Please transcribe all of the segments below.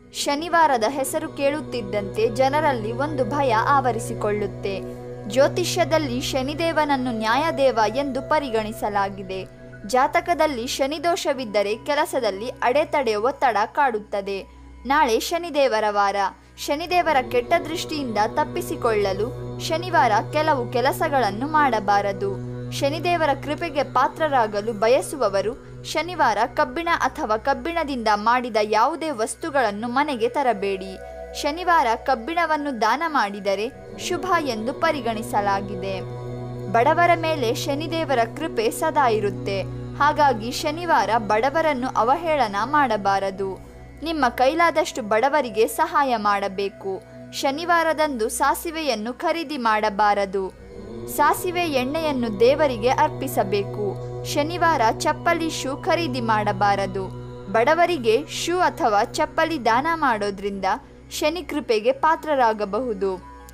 ಶನಿವಾರದ ಹೆಸರು ಕೇಳುತ್ತಿದ್ದಂತೆ ಜನರಲ್ಲಿ ಒಂದು ಭಯ ಆವರಿಸಿಕೊಳ್ಳುತ್ತೆ ಜ್ಯೋತಿಷ್ಯದಲ್ಲಿ ಶನಿದೇವನನ್ನು ನ್ಯಾಯದೇವ ಎಂದು ಪರಿಗಣಿಸಲಾಗಿದೆ ಜಾತಕದಲ್ಲಿ ಶನಿದೋಷವಿದ್ದರೆ ಕೆಲಸದಲ್ಲಿ ಅಡೆತಡೆ ಒತ್ತಡ ಕಾಡುತ್ತದೆ ನಾಳೆ ಶನಿದೇವರ ವಾರ ಶನಿದೇವರ ಕೆಟ್ಟ ದೃಷ್ಟಿಯಿಂದ ತಪ್ಪಿಸಿಕೊಳ್ಳಲು ಶನಿವಾರ ಕೆಲವು ಕೆಲಸಗಳನ್ನು ಮಾಡಬಾರದು ಶನಿದೇವರ ಕೃಪೆಗೆ ಪಾತ್ರರಾಗಲು ಬಯಸುವವರು ಶನಿವಾರ ಕಬ್ಬಿಣ ಅಥವಾ ಕಬ್ಬಿಣದಿಂದ ಮಾಡಿದ ಯಾವುದೇ ವಸ್ತುಗಳನ್ನು ಮನೆಗೆ ತರಬೇಡಿ ಶನಿವಾರ ಕಬ್ಬಿಣವನ್ನು ದಾನ ಮಾಡಿದರೆ ಶುಭ ಎಂದು ಪರಿಗಣಿಸಲಾಗಿದೆ ಬಡವರ ಮೇಲೆ ಶನಿದೇವರ ಕೃಪೆ ಸದಾ ಇರುತ್ತೆ ಹಾಗಾಗಿ ಶನಿವಾರ ಬಡವರನ್ನು ಅವಹೇಳನ ಮಾಡಬಾರದು ನಿಮ್ಮ ಕೈಲಾದಷ್ಟು ಬಡವರಿಗೆ ಸಹಾಯ ಮಾಡಬೇಕು ಶನಿವಾರದಂದು ಸಾಸಿವೆಯನ್ನು ಖರೀದಿ ಮಾಡಬಾರದು ಸಾಸಿವೆ ಎಣ್ಣೆಯನ್ನು ದೇವರಿಗೆ ಅರ್ಪಿಸಬೇಕು ಶನಿವಾರ ಚಪ್ಪಲಿ ಶೂ ಖರೀದಿ ಮಾಡಬಾರದು ಬಡವರಿಗೆ ಶೂ ಅಥವಾ ಚಪ್ಪಲಿ ದಾನ ಮಾಡೋದ್ರಿಂದ ಶನಿ ಕೃಪೆಗೆ ಪಾತ್ರರಾಗಬಹುದು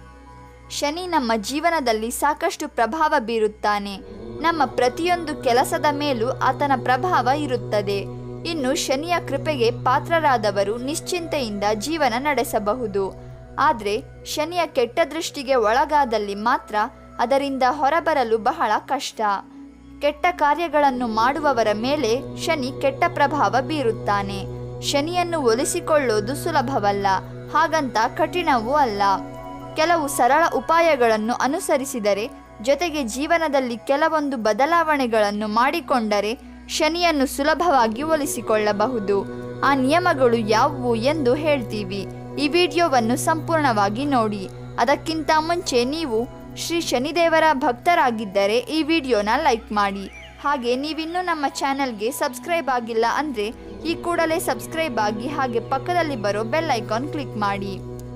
ಶನಿ ನಮ್ಮ ಜೀವನದಲ್ಲಿ ಸಾಕಷ್ಟು ಪ್ರಭಾವ ಬೀರುತ್ತಾನೆ ನಮ್ಮ ಪ್ರತಿಯೊಂದು ಕೆಲಸದ ಮೇಲೂ ಆತನ ಪ್ರಭಾವ ಇರುತ್ತದೆ ಇನ್ನು ಶನಿಯ ಕೃಪೆಗೆ ಪಾತ್ರರಾದವರು ನಿಶ್ಚಿಂತೆಯಿಂದ ಜೀವನ ನಡೆಸಬಹುದು ಆದರೆ ಶನಿಯ ಕೆಟ್ಟ ದೃಷ್ಟಿಗೆ ಒಳಗಾದಲ್ಲಿ ಮಾತ್ರ ಅದರಿಂದ ಹೊರಬರಲು ಬಹಳ ಕಷ್ಟ ಕೆಟ್ಟ ಕಾರ್ಯಗಳನ್ನು ಮಾಡುವವರ ಮೇಲೆ ಶನಿ ಕೆಟ್ಟ ಪ್ರಭಾವ ಬೀರುತ್ತಾನೆ ಶನಿಯನ್ನು ಒಲಿಸಿಕೊಳ್ಳೋದು ಸುಲಭವಲ್ಲ ಹಾಗಂತ ಕಠಿಣವೂ ಅಲ್ಲ ಕೆಲವು ಸರಳ ಉಪಾಯಗಳನ್ನು ಅನುಸರಿಸಿದರೆ ಜೊತೆಗೆ ಜೀವನದಲ್ಲಿ ಕೆಲವೊಂದು ಬದಲಾವಣೆಗಳನ್ನು ಮಾಡಿಕೊಂಡರೆ ಶನಿಯನ್ನು ಸುಲಭವಾಗಿ ಒಲಿಸಿಕೊಳ್ಳಬಹುದು ಆ ನಿಯಮಗಳು ಯಾವುವು ಎಂದು ಹೇಳ್ತೀವಿ ಈ ವಿಡಿಯೋವನ್ನು ಸಂಪೂರ್ಣವಾಗಿ ನೋಡಿ ಅದಕ್ಕಿಂತ ಮುಂಚೆ ನೀವು ಶ್ರೀ ಶನಿದೇವರ ಭಕ್ತರಾಗಿದ್ದರೆ ಈ ವಿಡಿಯೋನ ಲೈಕ್ ಮಾಡಿ ಹಾಗೆ ನೀವಿನ್ನೂ ನಮ್ಮ ಚಾನಲ್ಗೆ ಸಬ್ಸ್ಕ್ರೈಬ್ ಆಗಿಲ್ಲ ಅಂದರೆ ಈ ಕೂಡಲೇ ಸಬ್ಸ್ಕ್ರೈಬ್ ಆಗಿ ಹಾಗೆ ಪಕ್ಕದಲ್ಲಿ ಬರೋ ಬೆಲ್ ಐಕಾನ್ ಕ್ಲಿಕ್ ಮಾಡಿ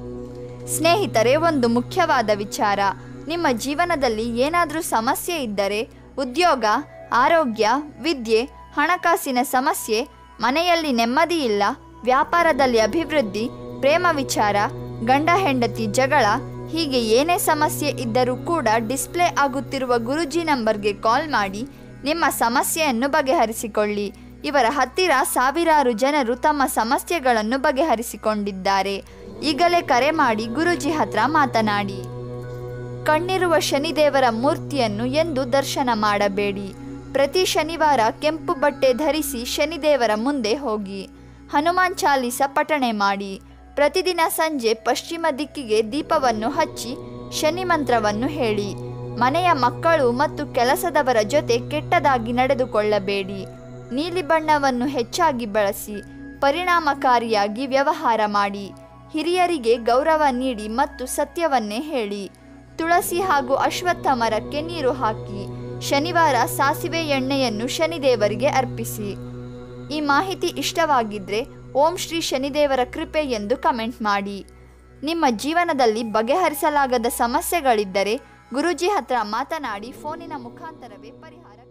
ಸ್ನೇಹಿತರೆ ಒಂದು ಮುಖ್ಯವಾದ ವಿಚಾರ ನಿಮ್ಮ ಜೀವನದಲ್ಲಿ ಏನಾದರೂ ಸಮಸ್ಯೆ ಇದ್ದರೆ ಉದ್ಯೋಗ ಆರೋಗ್ಯ ವಿದ್ಯೆ ಹಣಕಾಸಿನ ಸಮಸ್ಯೆ ಮನೆಯಲ್ಲಿ ನೆಮ್ಮದಿ ಇಲ್ಲ ವ್ಯಾಪಾರದಲ್ಲಿ ಅಭಿವೃದ್ಧಿ ಪ್ರೇಮ ವಿಚಾರ ಗಂಡ ಹೆಂಡತಿ ಜಗಳ ಹೀಗೆ ಏನೇ ಸಮಸ್ಯೆ ಇದ್ದರೂ ಕೂಡ ಡಿಸ್ಪ್ಲೇ ಆಗುತ್ತಿರುವ ಗುರುಜಿ ನಂಬರ್ಗೆ ಕಾಲ್ ಮಾಡಿ ನಿಮ್ಮ ಸಮಸ್ಯೆಯನ್ನು ಬಗೆಹರಿಸಿಕೊಳ್ಳಿ ಇವರ ಹತ್ತಿರ ಸಾವಿರಾರು ಜನರು ತಮ್ಮ ಸಮಸ್ಯೆಗಳನ್ನು ಬಗೆಹರಿಸಿಕೊಂಡಿದ್ದಾರೆ ಈಗಲೇ ಕರೆ ಮಾಡಿ ಗುರುಜಿ ಹತ್ರ ಮಾತನಾಡಿ ಕಣ್ಣಿರುವ ಶನಿದೇವರ ಮೂರ್ತಿಯನ್ನು ಎಂದು ದರ್ಶನ ಮಾಡಬೇಡಿ ಪ್ರತಿ ಶನಿವಾರ ಕೆಂಪು ಬಟ್ಟೆ ಧರಿಸಿ ಶನಿದೇವರ ಮುಂದೆ ಹೋಗಿ ಹನುಮಾನ್ ಚಾಲೀಸ ಪಠಣೆ ಮಾಡಿ ಪ್ರತಿದಿನ ಸಂಜೆ ಪಶ್ಚಿಮ ದಿಕ್ಕಿಗೆ ದೀಪವನ್ನು ಹಚ್ಚಿ ಶನಿ ಮಂತ್ರವನ್ನು ಹೇಳಿ ಮನೆಯ ಮಕ್ಕಳು ಮತ್ತು ಕೆಲಸದವರ ಜೊತೆ ಕೆಟ್ಟದಾಗಿ ನಡೆದುಕೊಳ್ಳಬೇಡಿ ನೀಲಿ ಬಣ್ಣವನ್ನು ಹೆಚ್ಚಾಗಿ ಬಳಸಿ ಪರಿಣಾಮಕಾರಿಯಾಗಿ ವ್ಯವಹಾರ ಮಾಡಿ ಹಿರಿಯರಿಗೆ ಗೌರವ ನೀಡಿ ಮತ್ತು ಸತ್ಯವನ್ನೇ ಹೇಳಿ ತುಳಸಿ ಹಾಗೂ ಅಶ್ವತ್ಥ ಮರಕ್ಕೆ ನೀರು ಹಾಕಿ ಶನಿವಾರ ಸಾಸಿವೆ ಎಣ್ಣೆಯನ್ನು ಶನಿದೇವರಿಗೆ ಅರ್ಪಿಸಿ ಈ ಮಾಹಿತಿ ಇಷ್ಟವಾಗಿದ್ದರೆ ಓಂ ಶ್ರೀ ಶನಿದೇವರ ಕೃಪೆ ಎಂದು ಕಮೆಂಟ್ ಮಾಡಿ ನಿಮ್ಮ ಜೀವನದಲ್ಲಿ ಬಗೆಹರಿಸಲಾಗದ ಸಮಸ್ಯೆಗಳಿದ್ದರೆ ಗುರೂಜಿ ಹತ್ರ ಮಾತನಾಡಿ ಫೋನಿನ ಮುಖಾಂತರವೇ ಪರಿಹಾರ